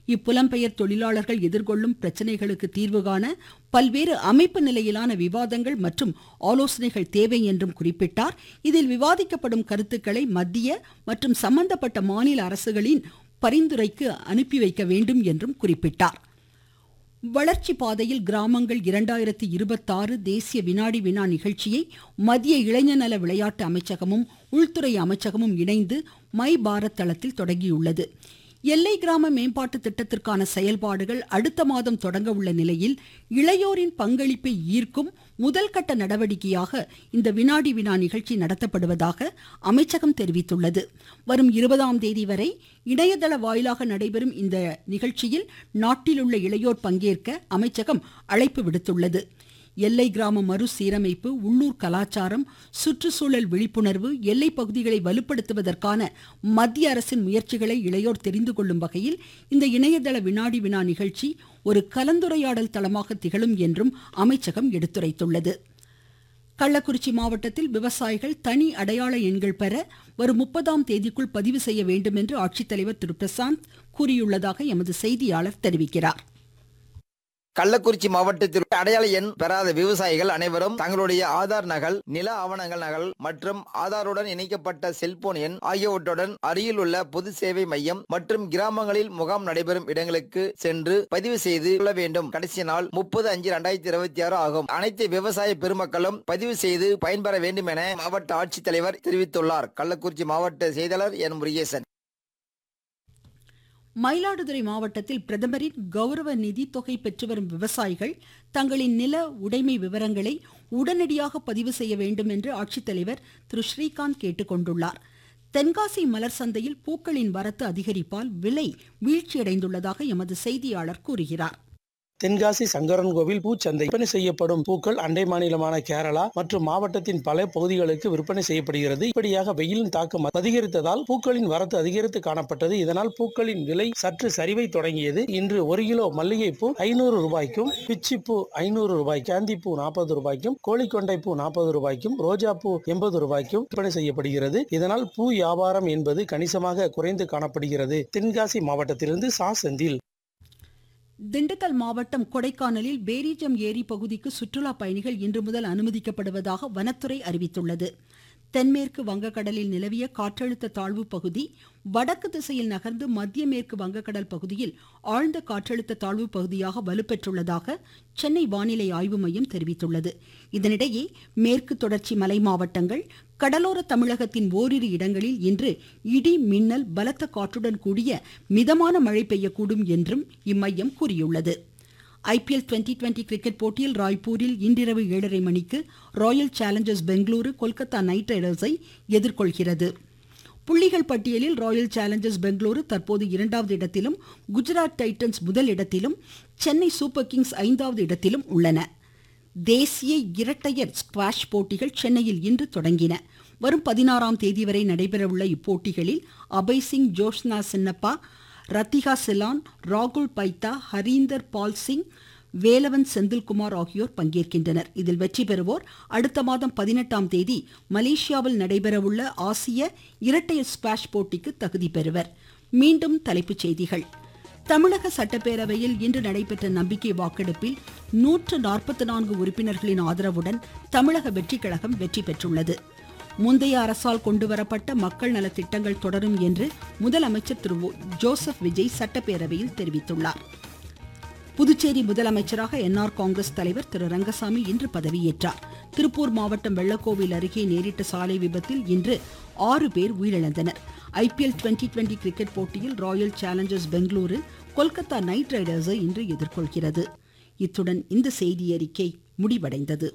இப்புலம்பெயர் தொழிலாளர்கள் எதிர்கொள்ளும் பிரச்சனைகளுக்கு தீர்வு காண பல்வேறு அமைப்பு நிலையிலான விவாதங்கள் மற்றும் ஆலோசனைகள் தேவை என்றும் குறிப்பிட்டார் இதில் விவாதிக்கப்படும் கருத்துக்களை மத்திய மற்றும் சம்பந்தப்பட்ட மாநில அரசுகளின் பரிந்துரைக்கு அனுப்பி வைக்க வேண்டும் என்றும் குறிப்பிட்டார் வளர்ச்சி பாதையில் கிராமங்கள் இரண்டாயிரத்தி இருபத்தாறு தேசிய வினாடி வினா நிகழ்ச்சியை மத்திய இளைஞர் நல விளையாட்டு அமைச்சகமும் உள்துறை அமைச்சகமும் இணைந்து மை பாரத் தளத்தில் தொடங்கியுள்ளது எல்லை கிராம மேம்பாட்டு திட்டத்திற்கான செயல்பாடுகள் அடுத்த மாதம் தொடங்க உள்ள நிலையில் இளையோரின் பங்களிப்பை ஈர்க்கும் முதல் கட்ட நடவடிக்கையாக இந்த வினாடி வினா நிகழ்ச்சி நடத்தப்படுவதாக அமைச்சகம் தெரிவித்துள்ளது வரும் இருபதாம் தேதி வரை இணையதள வாயிலாக நடைபெறும் இந்த நிகழ்ச்சியில் நாட்டில் உள்ள இளையோர் பங்கேற்க அமைச்சகம் அழைப்பு விடுத்துள்ளது எல்லை கிராம மறுசீரமைப்பு உள்ளூர் கலாச்சாரம் சுற்றுச்சூழல் விழிப்புணர்வு எல்லை பகுதிகளை வலுப்படுத்துவதற்கான மத்திய அரசின் முயற்சிகளை இளையோர் தெரிந்து கொள்ளும் வகையில் இந்த இணையதள வினாடி வினா நிகழ்ச்சி ஒரு கலந்துரையாடல் தளமாக திகழும் என்றும் அமைச்சகம் எடுத்துரைத்துள்ளது கள்ளக்குறிச்சி மாவட்டத்தில் விவசாயிகள் தனி அடையாள எண்கள் பெற வரும் முப்பதாம் தேதிக்குள் பதிவு செய்ய வேண்டும் என்று ஆட்சித்தலைவர் திரு பிரசாந்த் கூறியுள்ளதாக எமது செய்தியாளர் தெரிவிக்கிறார் கள்ளக்குறிச்சி மாவட்டத்தில் அடையாள எண் பெறாத விவசாயிகள் அனைவரும் தங்களுடைய ஆதார் நகல் நில ஆவணங்கள் நகல் மற்றும் ஆதாருடன் இணைக்கப்பட்ட செல்போன் எண் ஆகியவற்றுடன் அருகில் உள்ள பொது சேவை மையம் மற்றும் கிராமங்களில் முகாம் நடைபெறும் இடங்களுக்கு சென்று பதிவு செய்து கொள்ள வேண்டும் கடைசி நாள் முப்பது அஞ்சு ரெண்டாயிரத்தி இருபத்தி ஆறு ஆகும் அனைத்து விவசாய பெருமக்களும் பதிவு செய்து பயன்பெற வேண்டும் என மாவட்ட ஆட்சித்தலைவர் தெரிவித்துள்ளார் கள்ளக்குறிச்சி மாவட்ட செய்தியாளர் என் முருகேசன் மயிலாடுதுறை மாவட்டத்தில் பிரதமரின் கௌரவ நிதி தொகை பெற்று வரும் விவசாயிகள் தங்களின் நில உடைமை விவரங்களை உடனடியாக பதிவு செய்ய வேண்டும் என்று ஆட்சித்தலைவர் திரு ஸ்ரீகாந்த் கேட்டுக்கொண்டுள்ளார் தென்காசி மலர் சந்தையில் பூக்களின் வரத்து அதிகரிப்பால் விலை வீழ்ச்சியடைந்துள்ளதாக எமது செய்தியாளர் கூறுகிறார் தென்காசி சங்கரன் கோவில் பூச்சந்தை விற்பனை செய்யப்படும் பூக்கள் அண்டை மாநிலமான கேரளா மற்றும் மாவட்டத்தின் பல பகுதிகளுக்கு விற்பனை செய்யப்படுகிறது இப்படியாக வெயிலின் தாக்கம் அதிகரித்ததால் பூக்களின் வரத்து அதிகரித்து காணப்பட்டது இதனால் பூக்களின் விலை சற்று சரிவை தொடங்கியது இன்று ஒரு கிலோ மல்லிகை பூ ஐநூறு ரூபாய்க்கும் பிச்சிப்பூ ஐநூறு ரூபாய் சாந்தி பூ நாற்பது ரூபாய்க்கும் கோழிக்கொண்டை பூ நாற்பது ரூபாய்க்கும் ரோஜா பூ எண்பது ரூபாய்க்கும் விற்பனை செய்யப்படுகிறது இதனால் பூ வியாபாரம் என்பது கணிசமாக குறைந்து காணப்படுகிறது தென்காசி மாவட்டத்திலிருந்து சா செந்தில் திண்டுக்கல் மாவட்டம் கொடைக்கானலில் பேரிஜம் ஏரி பகுதிக்கு சுற்றுலா பயணிகள் இன்று முதல் அனுமதிக்கப்படுவதாக வனத்துறை அறிவித்துள்ளது தென்மேற்கு வங்கக்கடலில் நிலவிய காற்றழுத்த தாழ்வு பகுதி வடக்கு திசையில் நகர்ந்து மத்திய மேற்கு வங்கக்கடல் பகுதியில் ஆழ்ந்த காற்றழுத்த தாழ்வு பகுதியாக வலுப்பெற்றுள்ளதாக சென்னை வானிலை ஆய்வு மையம் தெரிவித்துள்ளது இதனிடையே மேற்கு தொடர்ச்சி மலை மாவட்டங்கள் கடலோர தமிழகத்தின் ஓரிரு இடங்களில் இன்று இடி மின்னல் பலத்த காற்றுடன் கூடிய மிதமான மழை பெய்யக்கூடும் என்றும் இம்மையம் கூறியுள்ளது ஐபிஎல் டுவெண்டி டுவெண்டி கிரிக்கெட் போட்டியில் ராய்ப்பூரில் இன்றிரவு ஏழரை மணிக்கு Royal Challengers Bengaluru Kolkata Knight ரைடர்ஸை எதிர்கொள்கிறது புள்ளிகள் பட்டியலில் ராயல் சேலஞ்சர்ஸ் பெங்களூரு தற்போது இரண்டாவது இடத்திலும் குஜராத் டைட்டன்ஸ் முதல் இடத்திலும் சென்னை சூப்பர் கிங்ஸ் ஐந்தாவது இடத்திலும் உள்ளன தேசிய இரட்டையர் ஸ்குவாஷ் போட்டிகள் சென்னையில் இன்று தொடங்கின வரும் பதினாறாம் தேதி வரை நடைபெறவுள்ள இப்போட்டிகளில் அபய் சிங் ஜோஷ்னா சின்னப்பா ரத்திகா சிலான் ராகுல் பைத்தா ஹரீந்தர் பால் சிங் வேலவன் செந்தில்குமார் ஆகியோர் பங்கேற்கின்றனர் இதில் வெற்றி பெறுவோர் அடுத்த மாதம் பதினெட்டாம் தேதி மலேசியாவில் நடைபெறவுள்ள ஆசிய இரட்டையர் ஸ்குவாஷ் போட்டிக்கு தகுதி பெறுவர் மீண்டும் தலைப்புச் செய்திகள் தமிழக சட்டப்பேரவையில் இன்று நடைபெற்ற நம்பிக்கை வாக்கெடுப்பில் நூற்று நாற்பத்தி நான்கு உறுப்பினர்களின் ஆதரவுடன் தமிழக வெற்றிக் கழகம் வெற்றி பெற்றுள்ளது முந்தைய அரசால் கொண்டுவரப்பட்ட மக்கள் நல திட்டங்கள் தொடரும் என்று முதலமைச்சர் திரு ஜோசப் விஜய் சட்டப்பேரவையில் தெரிவித்துள்ளார் புதுச்சேரி முதலமைச்சராக என்ஆர் காங்கிரஸ் தலைவர் திரு ரங்கசாமி இன்று பதவியேற்றார் திருப்பூர் மாவட்டம் வெள்ளக்கோவில் அருகே நேரிட்ட சாலை விபத்தில் இன்று ஆறு பேர் உயிரிழந்தனர் ஐபிஎல் டுவெண்டி டுவெண்டி கிரிக்கெட் போட்டியில் Royal Challengers Bengaluru Kolkata Knight ரைடர்ஸை இன்று எதிர்கொள்கிறது இத்துடன் இந்த செய்தி அறிக்கை முடிவடைந்தது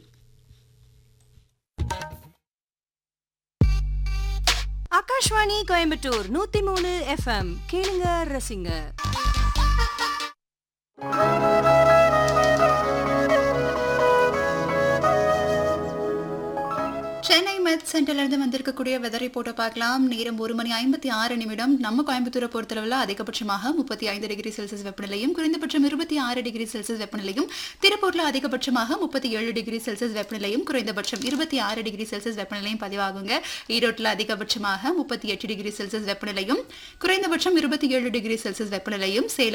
ஆகாஷ்வாணி கோயம்புத்தூர் நூத்தி மூணு எஃப்எம் கேளுங்க ரசிங்க சென்னை மெட் சென்டர்ல இருந்து வந்திருக்கக்கூடிய வெதர் ரிப்போர்ட்டை பார்க்கலாம் நேரம் ஒரு மணி ஐம்பத்தி ஆறு நிமிடம் நம்ம கோயம்புத்தூரை பொறுத்தளவில் அதிகபட்சமாக முப்பத்தி ஐந்து டிகிரி செல்சியஸ் வெப்பநிலையும் குறைந்தபட்சம் இருபத்தி ஆறு டிகிரி செல்சியஸ் வெப்பநிலையும் திருப்பூர்ல அதிகபட்சமாக முப்பத்தி ஏழு டிகிரி செல்சியஸ் வெப்பநிலையும் குறைந்தபட்சம் இருபத்தி ஆறு டிகிரி செல்சியஸ் வெப்பநிலையும் பதிவாகுங்க ஈரோட்டில் அதிகபட்சமாக முப்பத்தி எட்டு டிகிரி செல்சியஸ் வெப்பநிலையும் குறைந்தபட்சம் இருபத்தி ஏழு டிகிரி செல்சியஸ் வெப்பநிலையும் சேலம்